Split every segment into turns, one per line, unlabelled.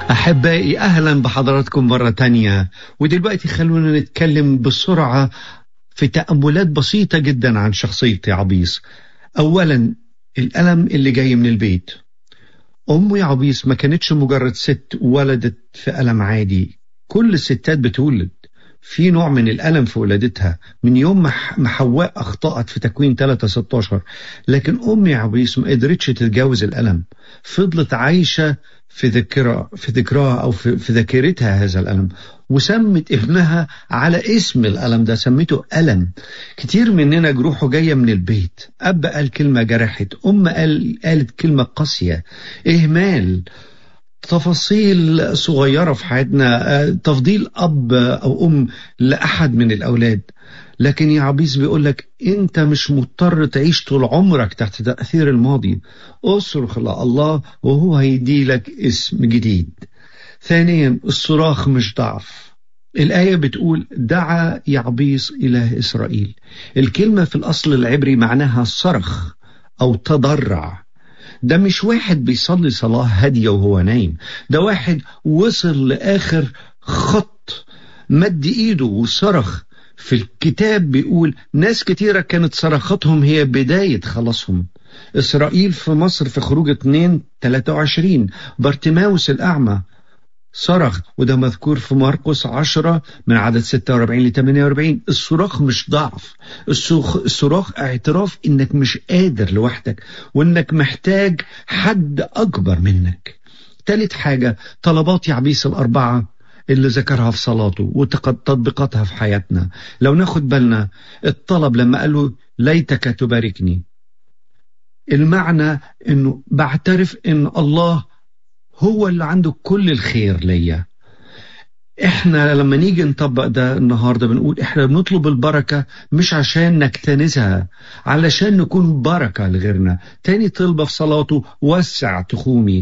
أحبائي أهلا بحضراتكم مرة تانية ودلوقتي خلونا نتكلم بسرعة في تأملات بسيطة جدا عن شخصية عبيس أولا الألم اللي جاي من البيت أم عبيس ما كانتش مجرد ست ولدت في ألم عادي كل الستات بتولد في نوع من الألم في ولادتها من يوم ما حواء أخطأت في تكوين 3 16 لكن أم عبيس ما قدرتش تتجاوز الألم فضلت عايشة في ذكرى في ذكراها أو في, في ذاكرتها هذا الألم وسمت ابنها على اسم الألم ده سميته ألم كتير مننا جروحه جاية من البيت أب قال كلمة جرحت أم قال قالت كلمة قاسية إهمال تفاصيل صغيرة في حياتنا تفضيل أب أو أم لأحد من الأولاد لكن يا عبيس بيقول لك أنت مش مضطر تعيش طول عمرك تحت تأثير الماضي اصرخ الله وهو هيدي لك اسم جديد ثانيا الصراخ مش ضعف الآية بتقول دعا يعبيس إله إسرائيل الكلمة في الأصل العبري معناها صرخ أو تضرع ده مش واحد بيصلي صلاة هادية وهو نايم ده واحد وصل لآخر خط مد إيده وصرخ في الكتاب بيقول ناس كتيرة كانت صرخاتهم هي بداية خلاصهم إسرائيل في مصر في خروج 2 23 بارتماوس الأعمى صرخ وده مذكور في مرقس 10 من عدد 46 ل 48 الصراخ مش ضعف الصراخ اعتراف انك مش قادر لوحدك وانك محتاج حد اكبر منك تالت حاجة طلبات يعبيس الأربعة اللي ذكرها في صلاته وتطبيقاتها في حياتنا لو ناخد بالنا الطلب لما قال له ليتك تباركني المعنى انه بعترف ان الله هو اللي عنده كل الخير ليا احنا لما نيجي نطبق ده النهارده بنقول احنا بنطلب البركه مش عشان نكتنزها علشان نكون بركه لغيرنا تاني طلبه في صلاته وسع تخومي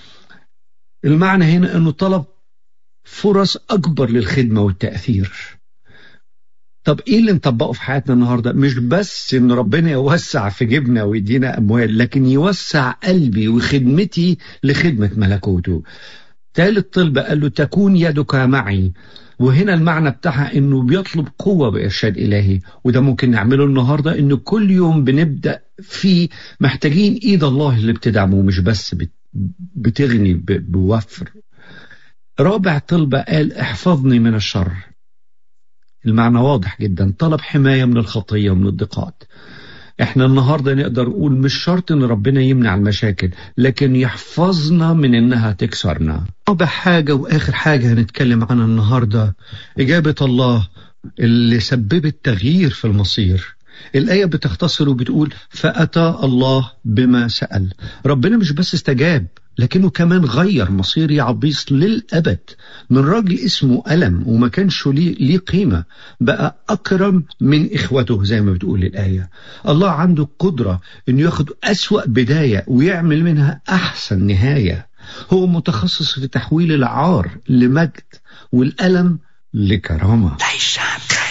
المعنى هنا انه طلب فرص اكبر للخدمه والتاثير طب ايه اللي نطبقه في حياتنا النهارده مش بس ان ربنا يوسع في جيبنا ويدينا اموال لكن يوسع قلبي وخدمتي لخدمه ملكوته ثالث طلبة قال له تكون يدك معي وهنا المعنى بتاعها انه بيطلب قوة بإرشاد إلهي وده ممكن نعمله النهاردة انه كل يوم بنبدأ فيه محتاجين ايد الله اللي بتدعمه مش بس بتغني بوفر رابع طلبة قال احفظني من الشر المعنى واضح جدا طلب حماية من الخطية ومن الضيقات احنا النهاردة نقدر نقول مش شرط ان ربنا يمنع المشاكل لكن يحفظنا من انها تكسرنا رابع حاجة واخر حاجة هنتكلم عنها النهاردة اجابة الله اللي سببت تغيير في المصير الآية بتختصر وبتقول فأتى الله بما سأل ربنا مش بس استجاب لكنه كمان غير مصير يعبيس للأبد من راجل اسمه ألم وما كانش ليه, ليه قيمة بقى أكرم من إخوته زي ما بتقول الآية الله عنده قدرة أنه ياخد أسوأ بداية ويعمل منها أحسن نهاية هو متخصص في تحويل العار لمجد والألم لكرامة